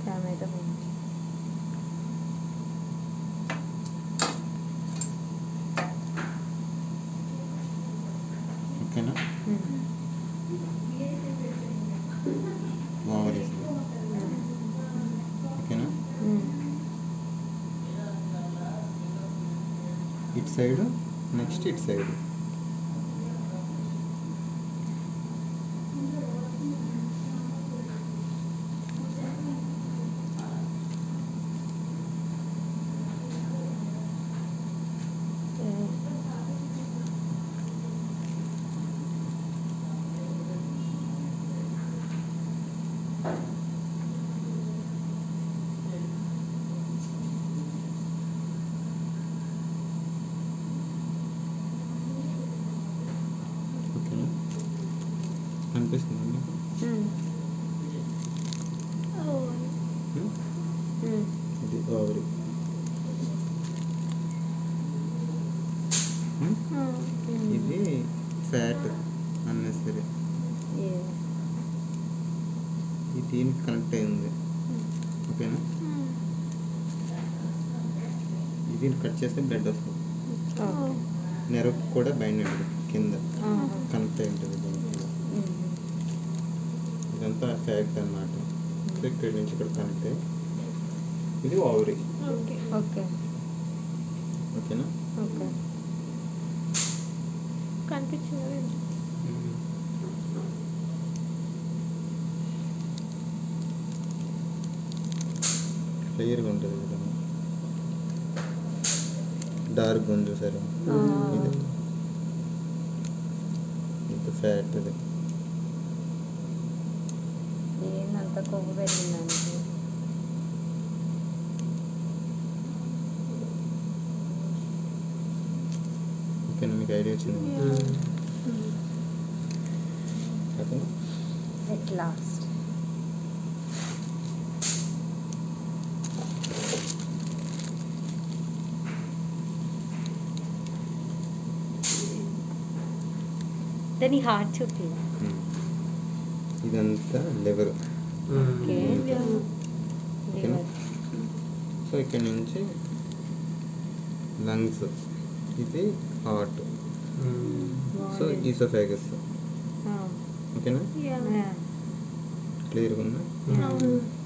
Tomato ఓకేనా ovaries ఓకేనా ఇటు సైడ్ నెక్స్ట్ ఇటు సైడ్ ఓకేనా అనిపిస్తుంది మీకు Hmm? ఇది ఓవరీ ఇది ఫ్యాట్ అన్నెసరీ ఇది దీనికి కనెక్ట్ అయి ఉంది ఓకేనా ఇది కట్ చేస్తే బ్లడ్ వస్తుంది నెరకు కూడా బైండ్ ఉంటుంది కింద కనెక్ట్ అయి ఉంటుంది దీనికి ఇదంతా ఫ్యాక్ట్ అన్నమాట సో ఇక్కడి నుంచి ఇక్కడ కనెక్ట్ అయ్యి ఇది ఓవరీ ఓకే ఓకేనా ఓకే కనిపించింది క్లియర్గా ఉంటుంది కదా డార్క్ ఉంది సరే ఇది ఇది ఫ్యాట్ ఇది ఏందంత కొవ్వు పెరిగిందానికి ఓకేనా మీకు ఐడియా వచ్చింది ఓకేనా ఎట్ లాస్ట్ దాని హార్ట్ చూపి Hmm. ఇదంతా లివర్ ఓకే ఓకేనా సో ఇక్కడ నుంచి లంగ్స్ ఇది హార్ట్ సో ఈసోఫాగస్ ఓకేనా క్లియర్గా ఉందా అవును